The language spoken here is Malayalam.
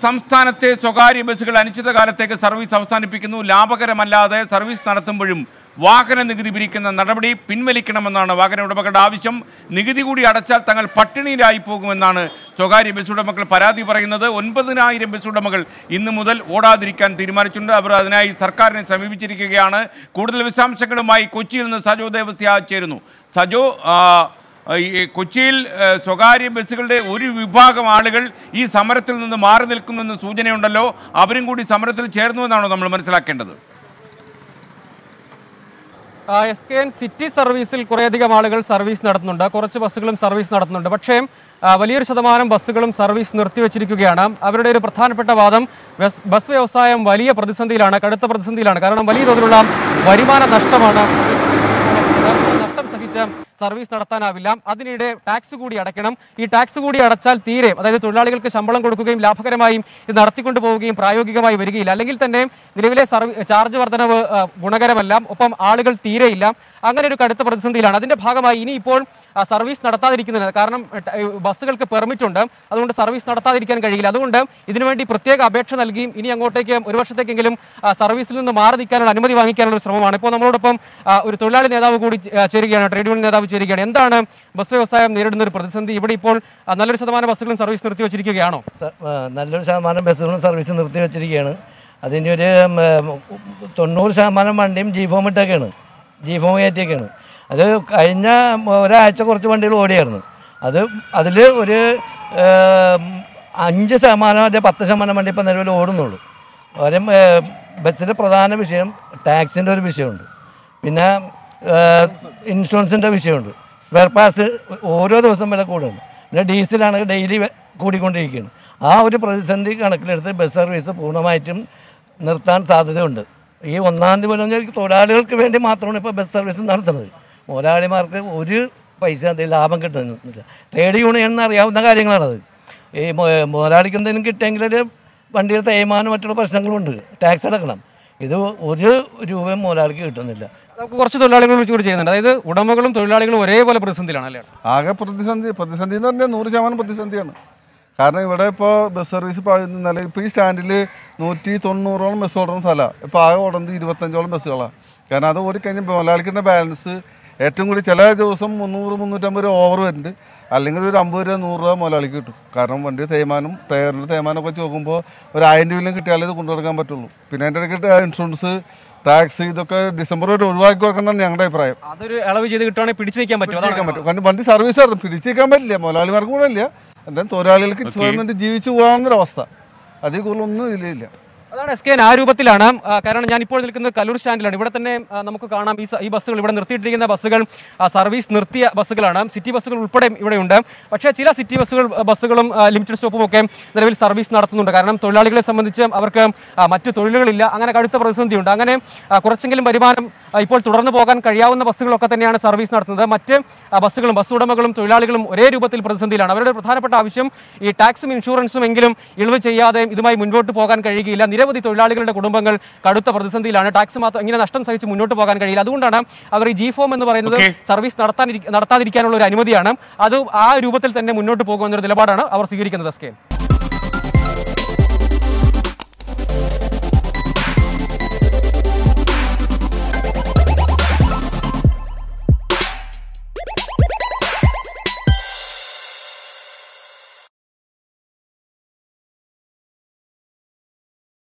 സംസ്ഥാനത്തെ സ്വകാര്യ ബസ്സുകൾ അനിശ്ചിതകാലത്തേക്ക് സർവീസ് അവസാനിപ്പിക്കുന്നു ലാഭകരമല്ലാതെ സർവീസ് നടത്തുമ്പോഴും വാഹന നികുതി പിരിക്കുന്ന നടപടി പിൻവലിക്കണമെന്നാണ് വാഹന ഉടമകളുടെ ആവശ്യം നികുതി കൂടി അടച്ചാൽ തങ്ങൾ പട്ടിണിയിലായി പോകുമെന്നാണ് സ്വകാര്യ ബസ് ഉടമകൾ പരാതി പറയുന്നത് ഒൻപതിനായിരം ബസ് ഉടമകൾ ഇന്ന് മുതൽ ഓടാതിരിക്കാൻ തീരുമാനിച്ചിട്ടുണ്ട് അവർ അതിനായി സർക്കാരിനെ സമീപിച്ചിരിക്കുകയാണ് കൂടുതൽ വിശദാംശങ്ങളുമായി കൊച്ചിയിൽ നിന്ന് സജോ ദേവസ്യ ചേരുന്നു സജോ ആ, ഈ കൊച്ചിയിൽ ആ, സ്വകാര്യ ബസ്സുകളുടെ ഒരു വിഭാഗം ആളുകൾ ഈ സമരത്തിൽ നിന്ന് മാറി നിൽക്കുന്നെന്ന് സൂചനയുണ്ടല്ലോ അവരും കൂടി സമരത്തിൽ ചേർന്നു എന്നാണോ നമ്മൾ മനസ്സിലാക്കേണ്ടത് എസ് കെ എൻ സിറ്റി സർവീസിൽ കുറേയധികം ആളുകൾ സർവീസ് നടത്തുന്നുണ്ട് കുറച്ച് ബസ്സുകളും സർവീസ് നടത്തുന്നുണ്ട് പക്ഷേ ആ, വലിയൊരു ശതമാനം ബസ്സുകളും സർവീസ് നിർത്തിവെച്ചിരിക്കുകയാണ് അവരുടെ ഒരു പ്രധാനപ്പെട്ട വാദം ബസ് ബസ് വ്യവസായം വലിയ പ്രതിസന്ധിയിലാണ് കടുത്ത പ്രതിസന്ധിയിലാണ് കാരണം വലിയ തോതിലുള്ള വരുമാന നഷ്ടമാണ് നഷ്ടം സഹിച്ച് സർവീസ് നടത്താനാവില്ല അതിനിടെ ടാക്സ് കൂടി അടയ്ക്കണം ഈ ടാക്സ് കൂടി അടച്ചാൽ തീരെ അതായത് തൊഴിലാളികൾക്ക് ശമ്പളം കൊടുക്കുകയും ലാഭകരമായും ഇത് നടത്തിക്കൊണ്ടു പോവുകയും പ്രായോഗികമായി വരികയില്ല അല്ലെങ്കിൽ തന്നെ നിലവിലെ സർവീ ചാർജ് വർധനവ് ആ, ഗുണകരമല്ല ഒപ്പം ആളുകൾ തീരെയില്ല അങ്ങനെ ഒരു കടുത്ത പ്രതിസന്ധിയിലാണ് അതിന്റെ ഭാഗമായി ഇനി ഇപ്പോൾ ആ, സർവീസ് നടത്താതിരിക്കുന്നില്ല കാരണം ട്ട- ഈ ബസ്സുകൾക്ക് പെർമിറ്റ് ഉണ്ട് അതുകൊണ്ട് സർവീസ് നടത്താതിരിക്കാൻ കഴിയില്ല അതുകൊണ്ട് ഇതിനുവേണ്ടി പ്രത്യേക അപേക്ഷ നൽകിയും ഇനി അങ്ങോട്ടേക്ക് ഒരു വർഷത്തേക്കെങ്കിലും ആ, സർവീസിൽ നിന്ന് മാറി നിൽക്കാനുള്ള അനുമതി വാങ്ങിക്കാനുള്ള ഒരു ശ്രമമാണ് ഇപ്പോൾ നമ്മളോടൊപ്പം ആ, ഒരു തൊഴിലാളി നേതാവ് കൂടി ആ, ചേരുകയാണ് ട്രേഡ് യൂണിയൻ നേതാവ് ചേരുകയാണ് എന്താണ് ബസ് വ്യവസായം നേരിടുന്ന ഒരു പ്രതിസന്ധി ഇവിടെ ഇപ്പോൾ ആ, നല്ലൊരു ശതമാനം ബസ്സുകളും സർവീസ് നിർത്തിവെച്ചിരിക്കുകയാണോ സ- ആ, നല്ലൊരു ശതമാനം ബസ്സുകളും സർവീസ് നിർത്തി വെച്ചിരിക്കുകയാണ് അതിൻ്റെ ഒരു ഉം, ഉം, തൊണ്ണൂറ് ശതമാനം വണ്ടിയും ജി ഫോം ഇട്ടൊക്കെയാണ് ജി ഫോം കയറ്റിയൊക്കെയാണ് അത് കഴിഞ്ഞ ഒരാഴ്ച കുറച്ച് വണ്ടികൾ ഓടിയായിരുന്നു അത് അതിൽ ഒരു ഏം, അഞ്ച് ശതമാനം അല്ലെ പത്ത് ശതമാനം വണ്ടി ഇപ്പം നിലവിൽ ഓടുന്നുള്ളൂ ഒരു ബസ്സിൻ്റെ പ്രധാന വിഷയം ടാക്സിൻ്റെ ഒരു വിഷയമുണ്ട് പിന്നെ ഇൻഷുറൻസിൻ്റെ വിഷയമുണ്ട് സ്പെയർ പാർട്സ് ഓരോ ദിവസം വില കൂടുന്നുണ്ട് പിന്നെ ഡീസലാണെങ്കിൽ ഡെയിലി കൂടിക്കൊണ്ടിരിക്കുകയാണ് ആ ഒരു പ്രതിസന്ധി കണക്കിലെടുത്ത് ബസ് സർവീസ് പൂർണ്ണമായിട്ടും നിർത്താൻ സാധ്യതയുണ്ട് ഈ ഒന്നാം തീയതി മുതൽ തൊഴിലാളികൾക്ക് വേണ്ടി മാത്രമാണ് ഇപ്പോൾ ബസ് സർവീസ് നടത്തുന്നത് മുതലാളിമാർക്ക് ഒരു പൈസ അതിൽ ലാഭം കിട്ടുന്നില്ല ട്രേഡ് യൂണിയൻ എന്ന് അറിയാവുന്ന കാര്യങ്ങളാണത് ഈ മു- മുതലാളിക്ക് എന്തെങ്കിലും കിട്ടിയെങ്കിൽ ഒരു വണ്ടിയുടെ തേയ്മാനം മറ്റുള്ള പ്രശ്നങ്ങളുണ്ട് ടാക്സ് അടക്കണം ഇത് ഒരു രൂപയും മുതലാളിക്ക് കിട്ടുന്നില്ല നമുക്ക് കുറച്ച് തൊഴിലാളികൾ വിളിച്ച് കൂടി ചെയ്യുന്നുണ്ട് അതായത് ഉടമകളും തൊഴിലാളികളും ഒരേപോലെ പ്രതിസന്ധിയിലാണ് അല്ലേ ആകെ പ്രതിസന്ധി പ്രതിസന്ധി എന്ന് പറഞ്ഞാൽ നൂറ് ശതമാനം പ്രതിസന്ധിയാണ് കാരണം ഇവിടെ ഇപ്പോൾ ബസ് സർവീസ് ഇപ്പോൾ നില ഇപ്പോൾ ഈ സ്റ്റാൻഡിൽ നൂറ്റി തൊണ്ണൂറോളം ബസ് ഓടുന്ന സ്ഥലമാണ് ഇപ്പോൾ ആകെ ഓടുന്നത് ഇരുപത്തഞ്ചോളം ബസ്സുകളാണ് കാരണം അത് ഓടിക്കഴിഞ്ഞാൽ മുതലാളിക്കിൻ്റെ ബാലൻസ് ഏറ്റവും കൂടി ചില ദിവസം മുന്നൂറ് മുന്നൂറ്റമ്പത് രൂപ ഓവർ വരുന്നുണ്ട് അല്ലെങ്കിൽ ഒരു അമ്പത് രൂപ നൂറ് രൂപ മുതലാളിക്ക് കിട്ടും കാരണം വണ്ടി തേയ്മാനം ടയറിൻ്റെ തേയ്മാനമൊക്കെ വെച്ച് നോക്കുമ്പോൾ ഒരു ആയിരം രൂപയിലും കിട്ടിയാലേ ഇത് കൊണ്ടുനടക്കാൻ പറ്റുള്ളൂ പിന്നെ അതിൻ്റെ ഇടയ്ക്ക് ഇൻഷുറൻസ് ടാക്സ് ഇതൊക്കെ ഡിസംബർ വരെ ഒഴിവാക്കി കൊടുക്കുന്നതാണ് ഞങ്ങളുടെ അഭിപ്രായം അതൊരു ഇളവ് ചെയ്ത് കിട്ടുവാണെങ്കിൽ പിടിച്ചു നിൽക്കാൻ പറ്റും അതാണ് പിടിക്കാൻ പറ്റും കാരണം വണ്ടി സർവീസ് നടത്തും പിടിച്ചേക്കാൻ പറ്റില്ല മുതലാളിമാർക്ക് കൂടെ ഇല്ല എന്തായാലും തൊഴിലാളികൾക്ക് സ്വയം ജീവിച്ചു പോകാവുന്നൊരവസ്ഥ അതിൽ കൂടുതലൊന്നും ഇതിലില്ല അതാണ് എസ് കെ ആ രൂപത്തിലാണ് ആ, കാരണം ഞാൻ ഇപ്പോൾ നിൽക്കുന്നത് കല്ലൂർ സ്റ്റാൻഡിലാണ് ഇവിടെ തന്നെ ആ, നമുക്ക് കാണാം ഈ സ- ഈ ബസ്സുകൾ ഇവിടെ നിർത്തിയിട്ടിരിക്കുന്ന ബസ്സുകൾ ആ, സർവീസ് നിർത്തിയ ബസ്സുകളാണ് സിറ്റി ബസ്സുകൾ ഉൾപ്പെടെ ഇവിടെയുണ്ട് പക്ഷേ ചില സിറ്റി ബസ്സുകൾ ബസ്സുകളും ആ, ലിമിറ്റഡ് സ്റ്റോപ്പും ഒക്കെ നിലവിൽ സർവീസ് നടത്തുന്നുണ്ട് കാരണം തൊഴിലാളികളെ സംബന്ധിച്ച് അവർക്ക് ആ, മറ്റ് തൊഴിലുകളില്ല അങ്ങനെ കടുത്ത പ്രതിസന്ധിയുണ്ട് അങ്ങനെ ആ, കുറച്ചെങ്കിലും വരുമാനം ആ, ഇപ്പോൾ തുടർന്ന് പോകാൻ കഴിയാവുന്ന ബസ്സുകളൊക്കെ തന്നെയാണ് സർവീസ് നടത്തുന്നത് മറ്റ് ആ, ബസ്സുകളും ബസ് ഉടമകളും തൊഴിലാളികളും ഒരേ രൂപത്തിൽ പ്രതിസന്ധിയിലാണ് അവരുടെ പ്രധാനപ്പെട്ട ആവശ്യം ഈ ടാക്സും ഇൻഷുറൻസും എങ്കിലും ഇളവ് ചെയ്യാതെ ഇതുമായി മുൻപോട്ട് പോകാൻ കഴിയുകയില്ല നിരവധി തൊഴിലാളികളുടെ കുടുംബങ്ങൾ കടുത്ത പ്രതിസന്ധിയിലാണ് ടാക്സ് മാത്രം ഇങ്ങനെ നഷ്ടം സഹിച്ച് മുന്നോട്ട് പോകാൻ കഴിയില്ല അതുകൊണ്ടാണ് അവർ ഈ ജി ഫോം എന്ന് പറയുന്നത് Okay. സർവീസ് നടത്താൻ നടത്താതിരിക്കാനുള്ള ഒരു അനുമതിയാണ് അത് ആ രൂപത്തിൽ തന്നെ മുന്നോട്ട് പോകുമെന്നൊരു നിലപാടാണ് അവർ സ്വീകരിക്കുന്നത് എസ് കെ